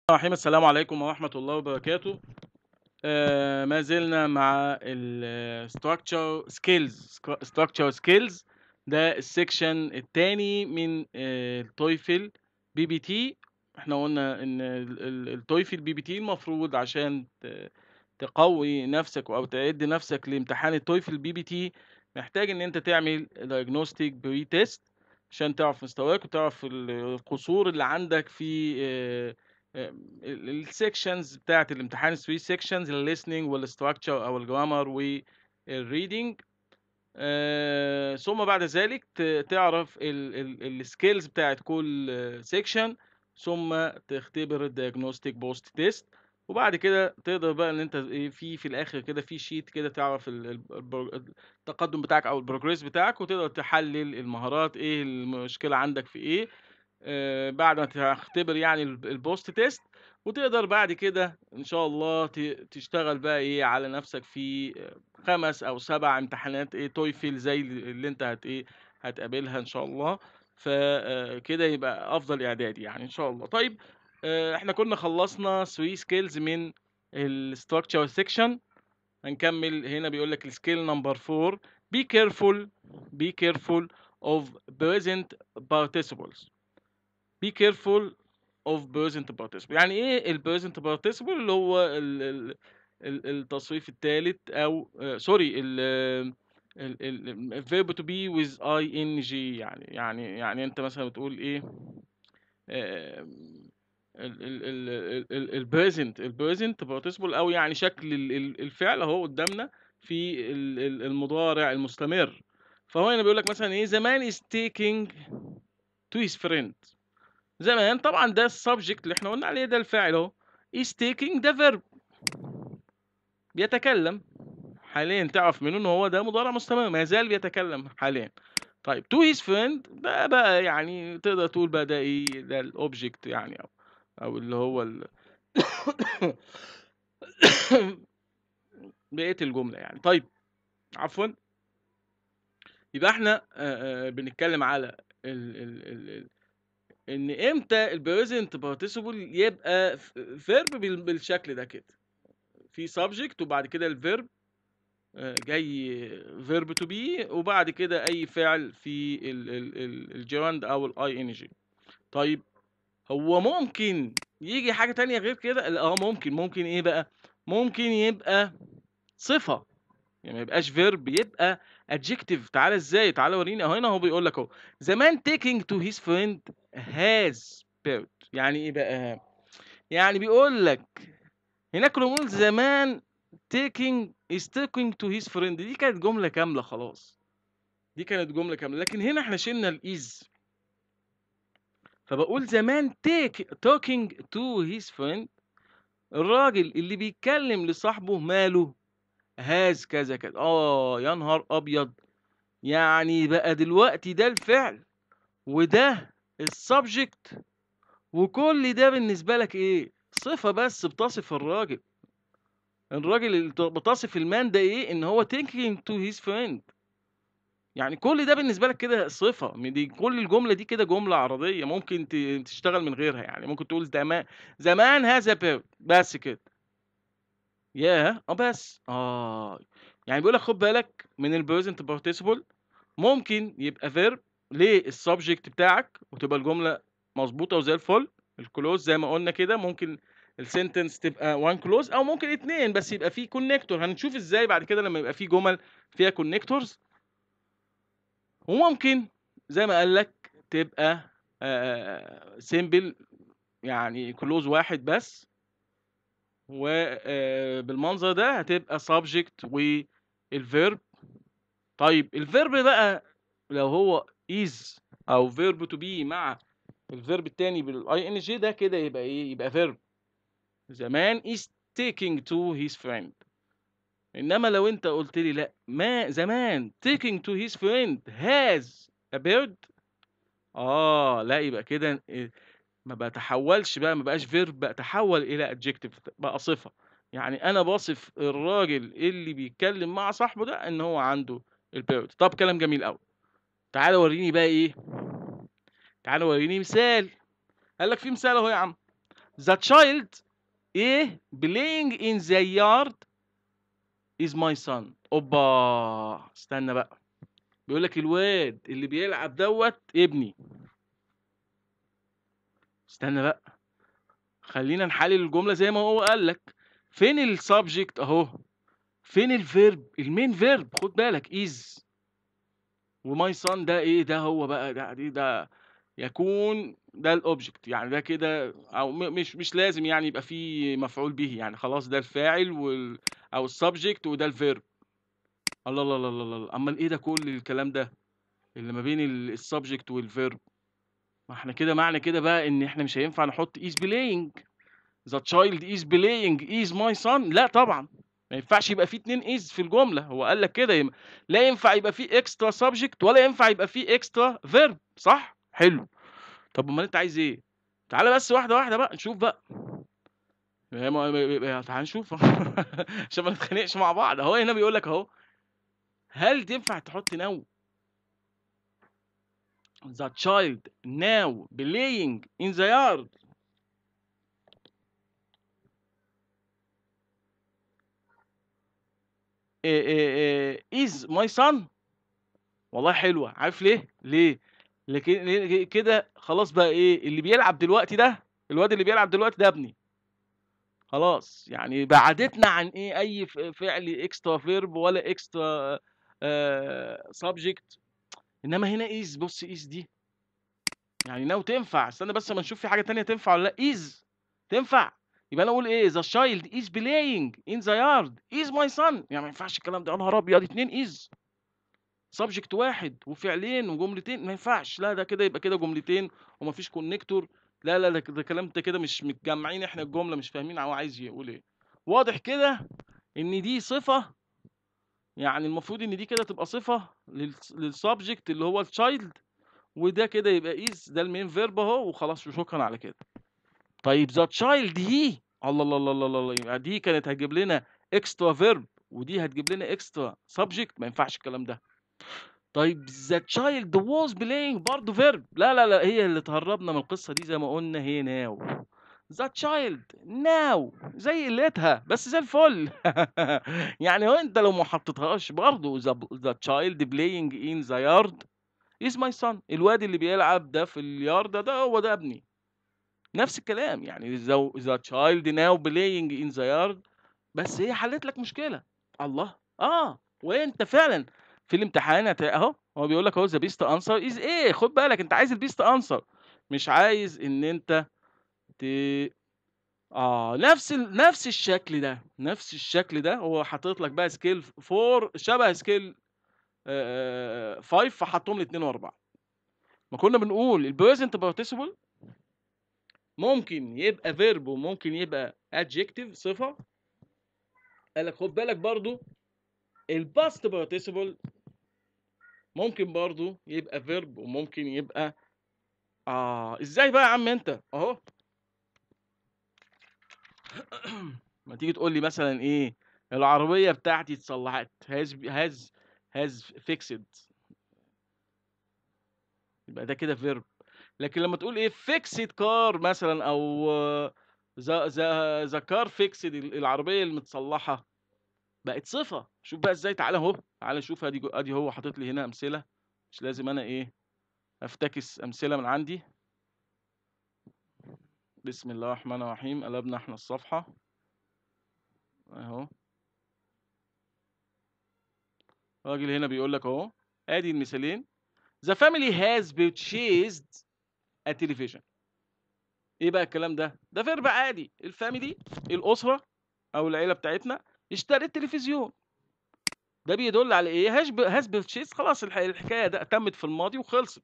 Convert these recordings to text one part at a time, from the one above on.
الرحيم السلام عليكم ورحمة الله وبركاته آه ما زلنا مع ال structure skills structure skills ده السكشن التاني من آه التويفل بي بي تي احنا قلنا ان ال- ال- التويفل بي بي تي المفروض عشان ت- تقوي نفسك او تعد نفسك لامتحان التويفل بي بي تي محتاج ان انت تعمل diagnostic بري تيست عشان تعرف مستواك وتعرف ال- القصور اللي عندك في آه السكشنز بتاعت الامتحان 3 سيكشنز الليسننج والستراكشر او الجرامر والريدنج آه، ثم بعد ذلك ت- تعرف السكيلز بتاعت كل سيكشن ثم تختبر الدياجنوستيك بوست تيست وبعد كده تقدر بقى ان انت إيه في في الاخر كده في شيت كده تعرف ال- ال- البر- التقدم بتاعك او البروجريس بتاعك وتقدر تحلل المهارات ايه المشكله عندك في ايه آه، بعد ما تختبر يعني ال- البوست تيست وتقدر بعد كده ان شاء الله ت- تشتغل بقى ايه على نفسك في آه، خمس او سبع امتحانات ايه تويفل زي اللي انت هت ايه هتقابلها ان شاء الله فكده يبقى افضل اعداد يعني ان شاء الله طيب آه، احنا كنا خلصنا 3 سكيلز من الستراكشر سيكشن هنكمل هنا بيقول لك السكيل نمبر 4 be careful be careful of present participles be careful of present participle يعني ايه ال present participle اللي هو ال ال ال التصريف الثالث او سوري ال ال ال ال verb to be with ing يعني يعني يعني انت مثلا بتقول ايه آم، ال ال ال ال ال present ال present participle او يعني شكل ال- ال- الفعل اهو قدامنا في ال- ال- المضارع المستمر فهو هنا بيقول لك مثلا ايه زمان is taking to his friend زمان طبعا ده السبجكت اللي احنا قلنا عليه ده الفاعل اهو is taking ده verb بيتكلم حاليا تعرف منه ان هو ده مضارع مستمر ما زال بيتكلم حاليا طيب to his friend ده بقى يعني تقدر تقول بقى ده ايه ده الاوبجكت يعني او او اللي هو ال... بقية الجملة يعني طيب عفوا يبقى احنا آه، آه، بنتكلم على ال ال ال ال ان امتى البريزنت بارتيسيبل يبقى فيرب بالشكل ده كده في سبجكت وبعد كده الفيرب جاي فيرب تو بي وبعد كده اي فعل في ال- ال- ال- الجراند او الاي ان جي طيب هو ممكن يجي حاجة تانية غير كده لا، اه ممكن ممكن ايه بقى ممكن يبقى صفة يعني ما يبقاش فيرب يبقى adjective تعالى ازاي تعالى وريني اهو هنا هو بيقول لك اهو زمان taking to his friend has bird يعني ايه بقى يعني بيقول لك هناك كنا بنقول زمان taking is taking to his friend دي كانت جملة كاملة خلاص دي كانت جملة كاملة لكن هنا احنا شلنا الإيز فبقول زمان take talking to his friend الراجل اللي بيتكلم لصاحبه ماله هاز كذا كذا اه يا نهار ابيض يعني بقى دلوقتي ده الفعل وده السبجكت وكل ده بالنسبة لك ايه صفة بس بتصف الراجل الراجل اللي ت- بتصف المان ده ايه ان هو taking to his friend يعني كل ده بالنسبة لك كده صفة من دي كل الجملة دي كده جملة عرضية ممكن ت- تشتغل من غيرها يعني ممكن تقول زمان زمان هذا بيرد بس كده ياه اه بس اه يعني بيقول لك خد بالك من البريزنت بارتيسيبل ممكن يبقى فيرب للسبجكت بتاعك وتبقى الجملة مظبوطة وزي الفل الكلوز زي ما قلنا كده ممكن السنتنس تبقى وان كلوز او ممكن اتنين بس يبقى فيه كونكتور هنشوف ازاي بعد كده لما يبقى فيه جمل فيها كونكتورز وممكن زي ما قال لك تبقى سيمبل يعني كلوز واحد بس وبالمنظر ده هتبقى subject والفيرب طيب الفيرب بقى لو هو is او verb to be مع الفيرب التاني بالاي ان جي ده كده يبقى ايه يبقى فيرب زمان is taking to his friend انما لو انت قلت لي لا ما زمان taking to his friend has a bird اه لا يبقى كده إيه، ما بتحولش بقى ما بقاش فيرب بقى تحول الى adjective بقى صفة يعني انا بصف الراجل اللي بيتكلم مع صاحبه ده ان هو عنده البيرد طب كلام جميل قوي تعالى وريني بقى ايه تعالى وريني مثال قال لك في مثال اهو يا عم the child ايه playing in the yard is my son اوبا استنى بقى بيقول لك الواد اللي بيلعب دوت ابني استنى بقى خلينا نحلل الجمله زي ما هو قال لك فين السبجكت اهو فين الفيرب المين فيرب خد بالك از وماي سان ده ايه ده هو بقى ده دي ده يكون ده الاوبجكت يعني ده كده او م- مش مش لازم يعني يبقى فيه مفعول به يعني خلاص ده الفاعل وال او السبجكت وده الفيرب الله الله الله الله الله امال ايه ده كل الكلام ده اللي ما بين السبجكت والفيرب ما احنا كده معنى كده بقى ان احنا مش هينفع نحط is playing the child is playing is my son لا طبعا ما ينفعش يبقى فيه اتنين is في الجملة هو قال لك كده يم- لا ينفع يبقى فيه extra subject ولا ينفع يبقى فيه extra verb صح حلو طب امال انت عايز ايه تعالى بس واحدة واحدة بقى نشوف بقى ما- ما- ما- ما- تعال نشوف عشان ما نتخانقش مع بعض اهو هنا بيقول لك اهو هل تنفع تحط now the child now playing in the yard إيه إيه إيه is my son والله حلوة عارف ليه ليه لكن ليه كده خلاص بقى ايه اللي بيلعب دلوقتي ده الواد اللي بيلعب دلوقتي ده ابني خلاص يعني بعدتنا عن ايه اي ف- فعل اكسترا فيرب ولا اكسترا سبجكت انما هنا از بص از دي يعني ناو تنفع استنى بس ما نشوف في حاجه تانية تنفع ولا لا از تنفع يبقى انا اقول ايه ذا child is playing in the yard is my son يعني ما ينفعش الكلام ده يا نهار ابيض اتنين از سبجكت واحد وفعلين وجملتين ما ينفعش لا ده كده يبقى كده جملتين ومفيش كونكتور لا لا ده ده كلام انت كده مش متجمعين احنا الجمله مش فاهمين هو عايز يقول ايه واضح كده ان دي صفه يعني المفروض ان دي كده تبقى صفه للسبجكت اللي هو التشايلد وده كده يبقى از ده المين فيرب اهو وخلاص وشكرا على كده طيب ذا تشايلد هي الله الله الله الله الله يبقى دي كانت هتجيب لنا اكسترا فيرب ودي هتجيب لنا اكسترا سبجكت ما ينفعش الكلام ده طيب the child was playing برضه فيرب لا لا لا هي اللي تهربنا من القصة دي زي ما قلنا هي now the child now زي قلتها بس زي الفل يعني هو انت لو ما حطيتهاش برضه the, the child playing in the yard is my son الواد اللي بيلعب ده في اليارد ده, ده هو ده ابني نفس الكلام يعني the, the child now playing in the yard بس هي حلت لك مشكلة الله اه وانت فعلا في الامتحان هت- اهو هو بيقول لك اهو ذا بيست انسر از ايه خد بالك انت عايز البيست انسر مش عايز ان انت ت... اه نفس ال... نفس الشكل ده نفس الشكل ده هو حاطط لك بقى سكيل 4 شبه سكيل 5 فحطهم لي 2 و4 ما كنا بنقول البريزنت بارتيسيبل ممكن يبقى فيرب وممكن يبقى adjective صفه قال لك خد بالك برضو الباست بارتيسيبل ممكن برضو يبقى فيرب وممكن يبقى اه ازاي بقى يا عم انت اهو ما تيجي تقول لي مثلا ايه العربيه بتاعتي اتصلحت هاز هاز هاز فيكسد يبقى ده كده فيرب لكن لما تقول ايه فيكسد كار مثلا او ذا ذا ذا كار فيكسد العربيه المتصلحه بقت صفه شوف بقى ازاي تعالى اهو تعالى شوف ادي جو- ادي هو حاطط لي هنا امثله مش لازم انا ايه افتكس امثله من عندي بسم الله الرحمن الرحيم قلبنا احنا الصفحه اهو الراجل هنا بيقول لك اهو ادي المثالين The family has purchased a television ايه بقى الكلام ده ده فيرب عادي الفاميلي الاسره او العيله بتاعتنا اشترت تلفزيون ده بيدل على ايه هاز هاز بيرتشيز خلاص الح- الحكايه ده تمت في الماضي وخلصت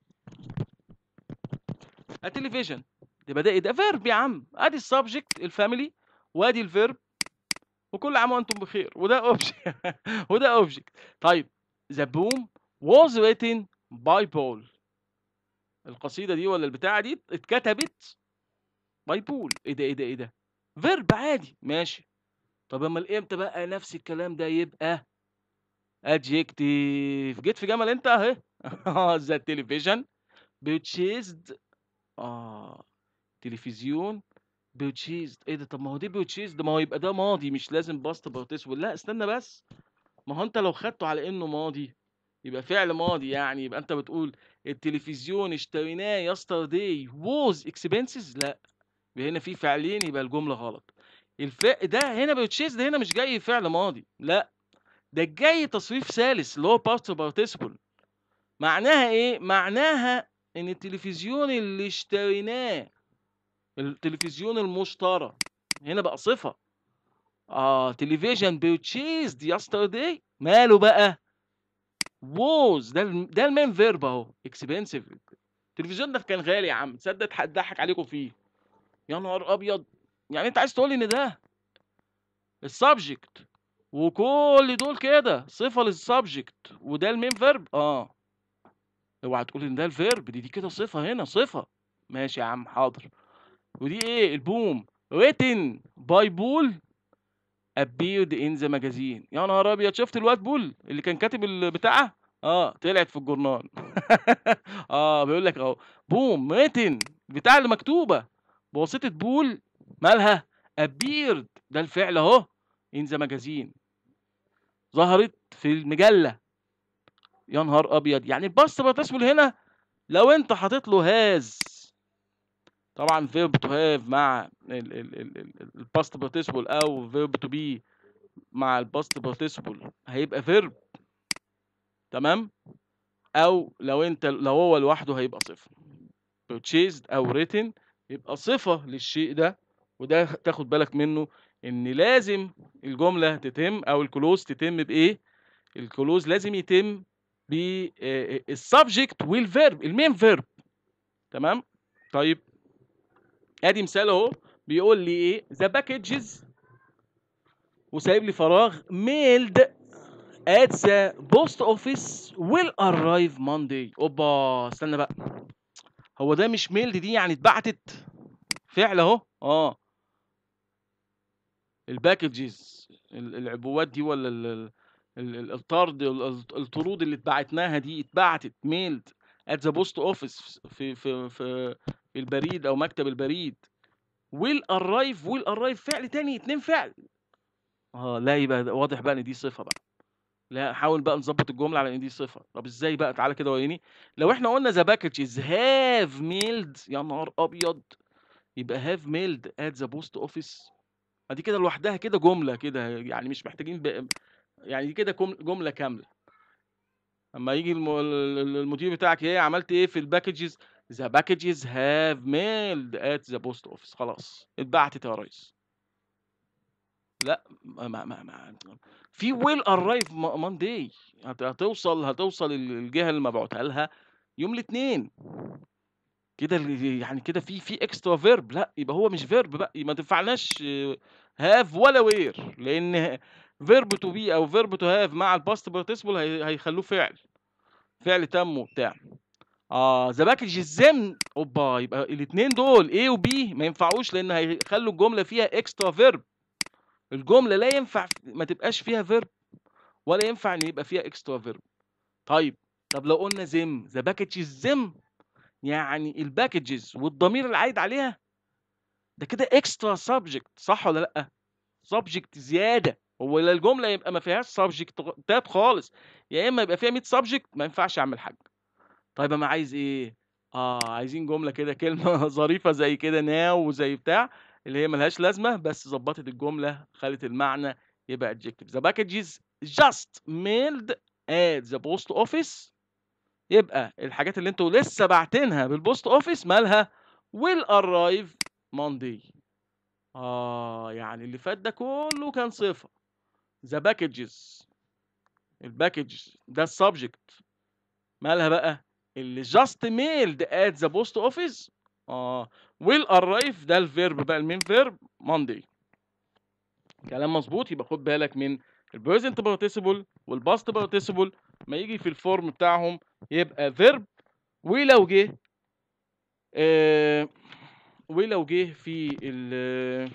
التلفزيون يبقى ده ايه ده فيرب يا عم ادي السبجكت الفاميلي وادي الفيرب وكل عام وانتم بخير وده اوبجكت وده اوبجكت طيب ذا بوم was written by Paul القصيده دي ولا البتاعه دي اتكتبت باي بول ايه ده ايه ده ايه ده فيرب عادي ماشي طب امال امتى بقى نفس الكلام ده يبقى adjective جيت في جمل انت اهي ذا تلفزيون purchased اه تلفزيون purchased إيه ده؟ طب ما هو دي purchased ما هو يبقى ده ماضي مش لازم past participle لأ استنى بس، ما هو أنت لو خدته على إنه ماضي يبقى فعل ماضي يعني يبقى أنت بتقول التلفزيون اشتريناه yesterday was expenses لأ، يبقى هنا في فعلين يبقى الجملة غلط. الف ده هنا purchased هنا مش جاي فعل ماضي، لأ، ده جاي تصريف ثالث اللي هو past participle معناها إيه؟ معناها إن التلفزيون اللي اشتريناه التلفزيون المشترى هنا بقى صفة. آه television purchased yesterday ماله بقى؟ was ده ال ده الmain verb أهو expensive التلفزيون ده كان غالي يا عم تصدق اتح اتضحك عليكم فيه. يا نهار أبيض! يعني أنت عايز تقول لي إن ده الsubject وكل دول كده صفة للsubject وده الmain verb آه. اوعى تقول إن ده الverb دي دي كده صفة هنا صفة. ماشي يا عم حاضر. ودي إيه؟ البوم written by Paul appeared in the magazine يا نهار أبيض! شُفت الواد بول اللي كان كاتب البتاعة؟ آه طلعت في الجورنال آه بيقول لك أهو boom written البتاعة اللي مكتوبة بواسطة بول مالها؟ appeared ده الفعل أهو in the magazine ظهرت في المجلة. يا نهار أبيض! يعني الpast participle هنا لو أنت حاطط له has طبعًا verb to have مع ال ال ال ال الpast participle أو verb to be مع الpast participle هيبقى verb تمام؟ أو لو أنت لو هو لوحده هيبقى صفة. purchased أو written يبقى صفة للشيء ده وده تاخد بالك منه إن لازم الجملة تتم أو الclose تتم بإيه؟ الclose لازم يتم ب آآ الsubject والverb الmain verb تمام؟ طيب آدي مثال أهو بيقول لي إيه the packages وسايب لي فراغ mailed at the post office will arrive Monday أوبا استنى بقى هو ده مش mailed دي يعني اتبعتت؟ فعل أهو آه. الpackages ال العبوات دي والّا ال ال ال ال الطرد ال الطرود اللي اتبعتناها دي اتبعتت mailed at the post office في في في في البريد أو مكتب البريد will arrive will arrive فعل تاني 2 فعل. آه لا يبقى واضح بقى إن دي صفة بقى. لا حاول بقى نضبط الجملة على إن دي صفة. طب إزاي بقى؟ تعالَ كده وريني. لو إحنا قلنا the packages have mailed يا نهار أبيض! يبقى have mailed at the post office أدي كده لوحدها كده جملة كده يعني مش محتاجين ب يعني دي كده كم جملة كاملة. أمّا ييجي الم ال ال المدير بتاعك إيه عملت إيه في الpackages the packages have mailed at the post office خلاص اتبعتت يا ريس. لأ ما ما ما ما في will arrive م Monday هت هتوصل هتوصل ال الجهة اللي مبعوتها لها يوم الإتنين. كده ال يعني كده في في extra verb لأ يبقى هو مش verb بقى ما تنفعناش have ولا were لإن verb to be أو verb to have مع الpast participle هي هيخلّوه فعل. فعل تام وبتاع. آه the packages them أوبا يبقى الاتنين دول A وB ما ينفعوش لإن هيخلّوا الجملة فيها extra verb. الجملة لا ينفع ما تبقاش فيها verb ولا ينفع إن يبقى فيها extra verb. طيب طب لو قلنا them the packages them يعني الpackages والضمير العايد عليها ده كده extra subject صح والّا لأ؟ subject زيادة هو لا الجملة يبقى ما فيهاش سبجكتات خالص يا إما يبقى فيها 100 subject ما ينفعش أعمل حاجة. طيب أنا عايز إيه؟ آه عايزين جملة كده كلمة ظريفة زي كده now وزي بتاع اللي هي ما لهاش لازمة بس ضبطت الجملة خلت المعنى يبقى adjective. The packages just mailed at the post office يبقى الحاجات اللي أنتم لسه باعتينها بالpost office مالها will arrive Monday. آه يعني اللي فات ده كله كان صفة. The packages الpackage ده الsubject مالها بقى؟ اللي just mailed at the post office آه will arrive ده الverb بقى الmain verb Monday. كلام مضبوط يبقى خد بالك من الpresent participle والpast participle أمّا ييجي في الform بتاعهم يبقى verb ولو جه آآ ولو جه في ال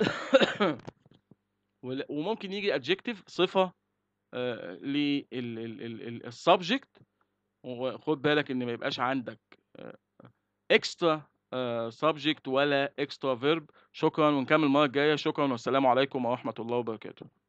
ول وممكن ييجي adjective صفة آآ لل ال ال ال الsubject وخد بالك إن ما يبقاش عندك آآ extra آآ subject ولا extra verb شكرًا ونكمّل المرّة الجاية، شكرًا والسلام عليكم ورحمة الله وبركاته.